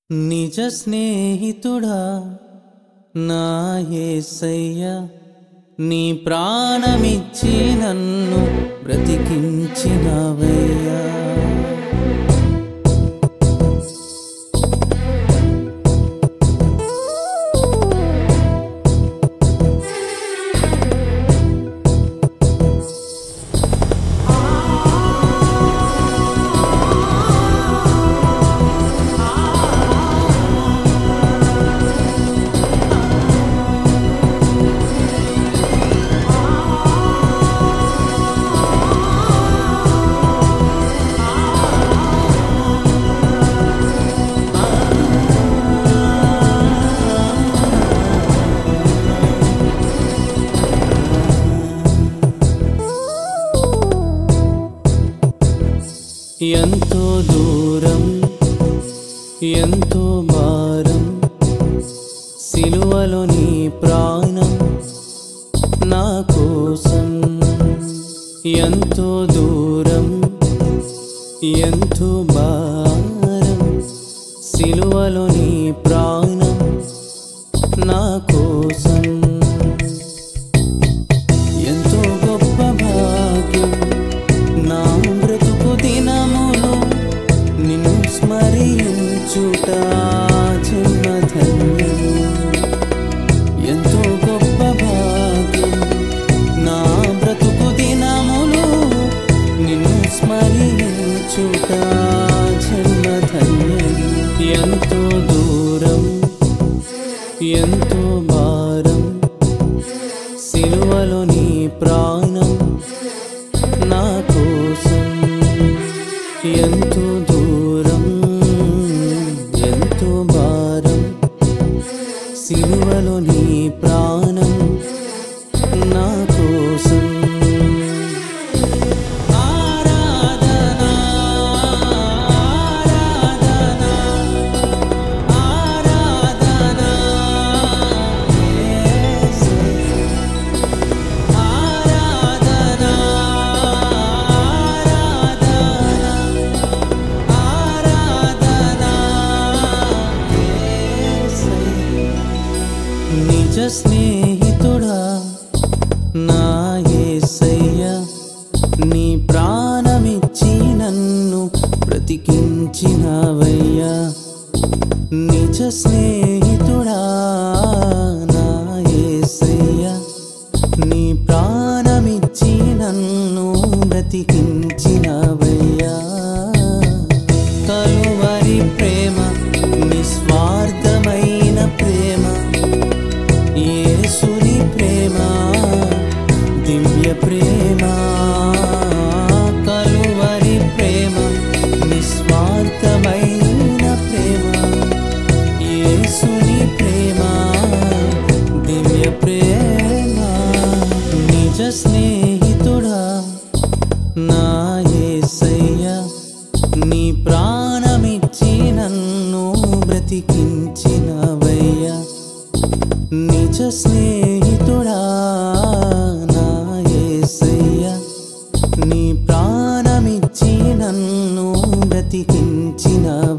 నిజ స్నేహితుడా నా యేసయ్య నీ ప్రాణమిచ్చి నన్ను బ్రతికించినవయ్యా ఎంతో దూరం ఎంతో భారం సిలువలో నీ ప్రాణం నా కోసం ఎంతో దూరం ఎంతో భారం సిలువలో నీ ప్రాణం నా కోసం ఎంతో గొప్ప భాగ్యం నా బ్రతుకు దినములు నిన్ను స్మరించుట జన్మధన్యము ఎంతో గొప్ప భాగ్యం నా బ్రతుకు దినములు నిన్ను స్మరించుట జన్మధన్యము ఎంతో దూరం ఎంతో భారం సిలువలో నీ ప్రాణం నా కోసం ఎంతో దూరం ఎంతో భారం సిలువలో నీ ప్రాణం నా కోసం ఆరాధనా ఆరాధనా ఆరాధనా యేసయ్యా ఆరాధనా ఆరాధనా ఆరాధనా యేసయ్యా నిజ స్నేహితుడా నా యేసయ్య నీ ప్రాణమిచ్చి నన్ను బ్రతికించినవయ్యా నిజ స్నేహితుడా నా యేసయ్య నీ ప్రాణమిచ్చి నన్ను బ్రతికించినవయ్యా కలువరి ప్రేమ నిస్వార్థమైన ప్రేమ యేసుని ప్రేమ దివ్య ప్రేమ కలువరి ప్రేమ నిస్వార్థమైన ప్రేమ యేసుని ప్రేమ దివ్య ప్రేమ నిజ స్నేహితుడా నా యేసయ్య నీ ప్రాణమిచ్చి నన్ను బ్రతికించినవయ్యా నిజ స్నేహితుడా నా యేసయ్య నీ ప్రాణమిచ్చి నన్ను బ్రతికించిన